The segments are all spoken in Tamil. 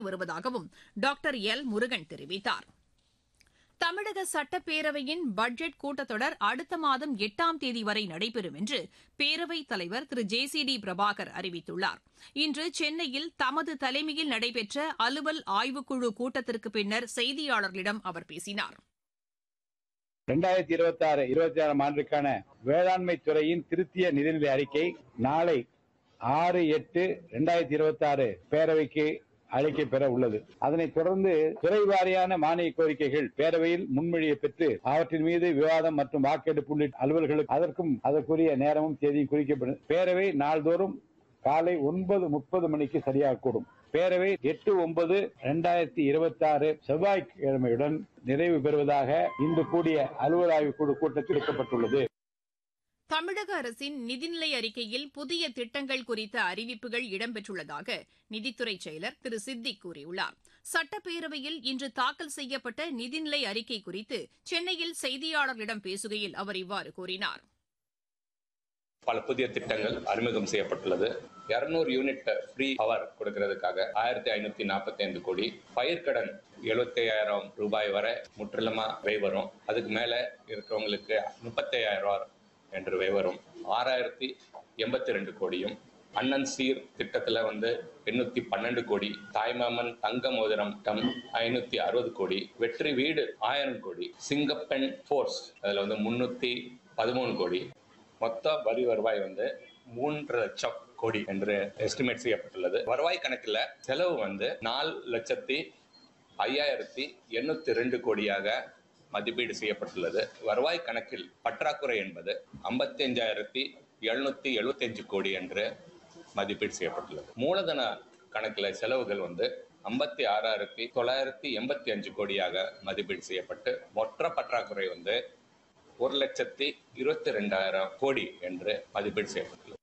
வருவதாகவும் டாக்டர் எல் முருகன் தெரிவித்தார் தமிழக சட்டப்பேரவையின் பட்ஜெட் கூட்டத்தொடர் அடுத்த மாதம் எட்டாம் தேதி வரை நடைபெறும் என்று பேரவைத் தலைவர் திரு ஜே சி டி பிரபாகர் அறிவித்துள்ளார் இன்று சென்னையில் தமது தலைமையில் நடைபெற்ற அலுவல் ஆய்வுக்குழு கூட்டத்திற்கு பின்னர் செய்தியாளர்களிடம் அவர் பேசினார் இரண்டாயிரத்தி இருபத்தி ஆறு இருபத்தி ஆறாம் ஆண்டுக்கான வேளாண்மை துறையின் திருத்திய நிதிநிலை அறிக்கை நாளை ஆறு எட்டு இரண்டாயிரத்தி இருபத்தி ஆறு பேரவைக்கு அழைக்க பெற உள்ளது அதனைத் தொடர்ந்து துறை வாரியான மானிய கோரிக்கைகள் பேரவையில் முன்மொழியை பெற்று அவற்றின் மீது விவாதம் மற்றும் வாக்கெடுப்பு உள்ளிட்ட அலுவல்களுக்கு அதற்கும் அதற்குரிய நேரமும் தேதியும் குறிக்கப்படும் பேரவை நாள்தோறும் காலை ஒன்பது முப்பது மணிக்கு சரியாக கூடும் பேரவை எட்டு ஒன்பது இரண்டாயிரத்தி இருபத்தி ஆறு செவ்வாய்க்கிழமையுடன் நிறைவு பெறுவதாக இன்று கூடிய அலுவல் ஆய்வு குழு கூட்டத்தில் எடுக்கப்பட்டுள்ளது தமிழக அரசின் நிதிநிலை அறிக்கையில் புதிய திட்டங்கள் குறித்த அறிவிப்புகள் இடம்பெற்றுள்ளதாக நிதித்துறை செயலர் திரு சித்திக் கூறியுள்ளார் சட்டப்பேரவையில் இன்று தாக்கல் செய்யப்பட்ட நிதிநிலை அறிக்கை குறித்து சென்னையில் செய்தியாளர்களிடம் பேசுகையில் அவர் இவ்வாறு கூறினார் பல புதிய திட்டங்கள் அறிமுகம் செய்யப்பட்டுள்ளது இருநூறு யூனிட் ஃப்ரீ பவர் கொடுக்கறதுக்காக ஆயிரத்தி ஐநூத்தி நாற்பத்தி ஐந்து கோடி பயிர்க்கடன் எழுபத்தி ஐயாயிரம் ரூபாய் வரை முற்றிலுமா வை வரும் அதுக்கு மேல இருக்கிறவங்களுக்கு முப்பத்தி ஐயாயிரம் ரூபாய் என்று வை வரும் ஆறாயிரத்தி எண்பத்தி ரெண்டு கோடியும் அண்ணன் சீர் திட்டத்துல வந்து எண்ணூத்தி பன்னெண்டு கோடி தாய்மாமன் தங்க மோதிரம் டம் ஐநூத்தி அறுபது கோடி வெற்றி வீடு ஆயிரம் கோடி சிங்கப்பெண் ஃபோர்ஸ் அதுல வந்து முன்னூத்தி பதிமூணு கோடி மொத்த வரி வருவாய் வந்து மூன்று லட்சம் கோடி என்று எஸ்டிமேட் செய்யப்பட்டுள்ளது வருவாய் கணக்குல செலவு வந்து நாலு லட்சத்தி ஐயாயிரத்தி எண்ணூத்தி ரெண்டு கோடியாக மதிப்பீடு செய்யப்பட்டுள்ளது வருவாய் கணக்கில் பற்றாக்குறை என்பது ஐம்பத்தி அஞ்சாயிரத்தி எழுநூத்தி எழுபத்தி அஞ்சு கோடி என்று மதிப்பீடு செய்யப்பட்டுள்ளது மூலதன கணக்குல செலவுகள் வந்து ஐம்பத்தி ஆறாயிரத்தி தொள்ளாயிரத்தி எண்பத்தி அஞ்சு கோடியாக மதிப்பீடு செய்யப்பட்டு மொத்த பற்றாக்குறை வந்து ஒரு லட்சத்தி இருபத்தி ரெண்டாயிரம் கோடி என்று மதிப்பீடு செய்யப்பட்டுள்ளது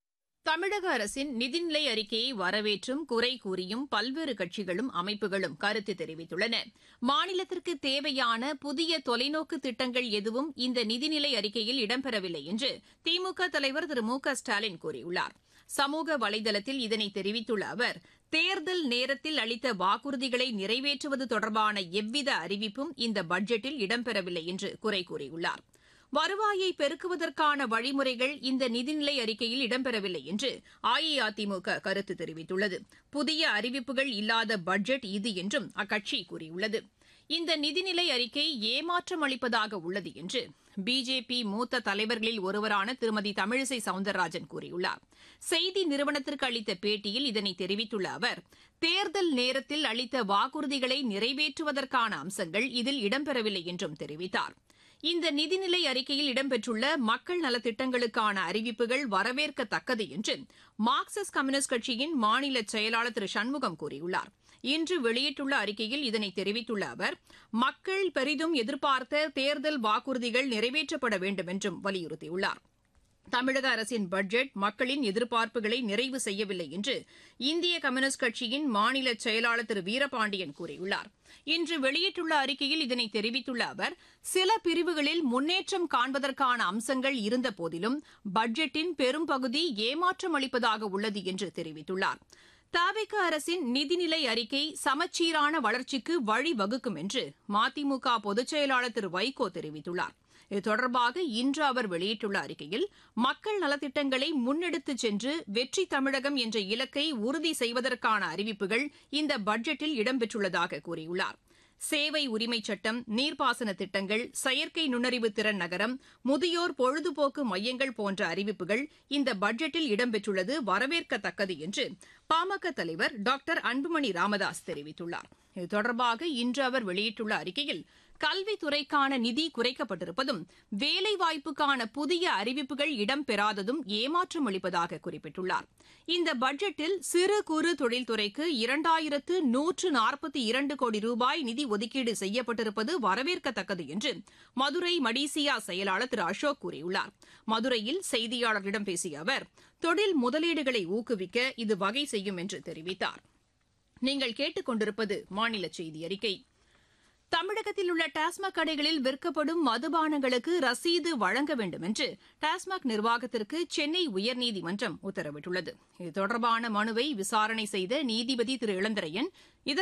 தமிழக அரசின் நிதிநிலை அறிக்கையை வரவேற்றும் குறை கூறியும் பல்வேறு கட்சிகளும் அமைப்புகளும் கருத்து தெரிவித்துள்ளன மாநிலத்திற்கு தேவையான புதிய தொலைநோக்கு திட்டங்கள் எதுவும் இந்த நிதிநிலை அறிக்கையில் இடம்பெறவில்லை என்று திமுக தலைவர் திரு மு க ஸ்டாலின் கூறியுள்ளார் சமூக வலைதளத்தில் இதனை தெரிவித்துள்ள அவர் தேர்தல் நேரத்தில் அளித்த வாக்குறுதிகளை நிறைவேற்றுவது தொடர்பான எவ்வித அறிவிப்பும் இந்த பட்ஜெட்டில் இடம்பெறவில்லை என்று குறை கூறியுள்ளார் வருவாயை பெருக்குவதற்கான வழிமுறைகள் இந்த நிதிநிலை அறிக்கையில் இடம்பெறவில்லை என்று அஇஅதிமுக கருத்து தெரிவித்துள்ளது புதிய அறிவிப்புகள் இல்லாத பட்ஜெட் இது என்றும் அக்கட்சி கூறியுள்ளது இந்த நிதிநிலை அறிக்கை ஏமாற்றம் அளிப்பதாக உள்ளது என்று பிஜேபி மூத்த தலைவர்களில் ஒருவரான திருமதி தமிழிசை சவுந்தரராஜன் கூறியுள்ளார் செய்தி நிறுவனத்திற்கு அளித்த பேட்டியில் இதனை தெரிவித்துள்ள அவர் தேர்தல் நேரத்தில் அளித்த வாக்குறுதிகளை நிறைவேற்றுவதற்கான அம்சங்கள் இதில் இடம்பெறவில்லை என்றும் தெரிவித்தார் இந்த நிதிநிலை அறிக்கையில் இடம்பெற்றுள்ள மக்கள் நலத்திட்டங்களுக்கான அறிவிப்புகள் வரவேற்கத்தக்கது என்று மார்க்சிஸ்ட் கம்யூனிஸ்ட் கட்சியின் மாநில செயலாளர் திரு சண்முகம் கூறியுள்ளார் இன்று வெளியிட்டுள்ள அறிக்கையில் இதனை தெரிவித்துள்ள அவர் மக்கள் பெரிதும் எதிர்பார்த்த தேர்தல் வாக்குறுதிகள் நிறைவேற்றப்பட வேண்டும் என்றும் வலியுறுத்தியுள்ளார் தமிழக அரசின் பட்ஜெட் மக்களின் எதிர்பார்ப்புகளை நிறைவு செய்யவில்லை என்று இந்திய கம்யூனிஸ்ட் கட்சியின் மாநில செயலாளர் திரு வீரபாண்டியன் கூறியுள்ளார் இன்று வெளியிட்டுள்ள அறிக்கையில் இதனை தெரிவித்துள்ள அவர் சில பிரிவுகளில் முன்னேற்றம் காண்பதற்கான அம்சங்கள் இருந்த போதிலும் பட்ஜெட்டின் பெரும்பகுதி ஏமாற்றம் அளிப்பதாக உள்ளது என்று தெரிவித்துள்ளார் தாவிக அரசின் நிதிநிலை அறிக்கை சமச்சீரான வளர்ச்சிக்கு வழிவகுக்கும் என்று மதிமுக பொதுச் செயலாளர் திரு வைகோ தெரிவித்துள்ளார் இது தொடர்பாக இன்று அவர் வெளியிட்டுள்ள அறிக்கையில் மக்கள் நலத்திட்டங்களை முன்னெடுத்துச் சென்று வெற்றி தமிழகம் என்ற இலக்கை உறுதி செய்வதற்கான அறிவிப்புகள் இந்த பட்ஜெட்டில் இடம்பெற்றுள்ளதாக கூறியுள்ளார் சேவை உரிமை சட்டம் நீர்ப்பாசன திட்டங்கள் செயற்கை நுண்ணறிவு திறன் நகரம் முதியோர் பொழுதுபோக்கு மையங்கள் போன்ற அறிவிப்புகள் இந்த பட்ஜெட்டில் இடம்பெற்றுள்ளது வரவேற்கத்தக்கது என்று பாமக தலைவர் டாக்டர் அன்புமணி ராமதாஸ் தெரிவித்துள்ளார் இது தொடர்பாக இன்று அவர் வெளியிட்டுள்ள அறிக்கையில் கல்வித்துறைக்கான நிதி குறைக்கப்பட்டிருப்பதும் வேலைவாய்ப்புக்கான புதிய அறிவிப்புகள் இடம்பெறாததும் ஏமாற்றம் அளிப்பதாக குறிப்பிட்டுள்ளார் இந்த பட்ஜெட்டில் சிறு குறு தொழில்துறைக்கு இரண்டாயிரத்து நூற்று நாற்பத்தி இரண்டு கோடி ரூபாய் நிதி ஒதுக்கீடு செய்யப்பட்டிருப்பது வரவேற்கத்தக்கது என்று மதுரை மடிசியா செயலாளர் திரு அசோக் கூறியுள்ளார் மதுரையில் செய்தியாளர்களிடம் பேசிய அவர் தொழில் முதலீடுகளை ஊக்குவிக்க இது வகை செய்யும் என்று தெரிவித்தார் நீங்கள் கேட்டுக்கொண்டிருப்பது மாநில செய்தி அறிக்கை தமிழகத்தில் உள்ள டாஸ்மாக் கடைகளில் விற்கப்படும் மதுபானங்களுக்கு ரசீது வழங்க வேண்டும் என்று டாஸ்மாக் நிர்வாகத்திற்கு சென்னை உயர்நீதிமன்றம் உத்தரவிட்டுள்ளது இது தொடர்பான மனுவை விசாரணை செய்த நீதிபதி திரு இளந்திரையன்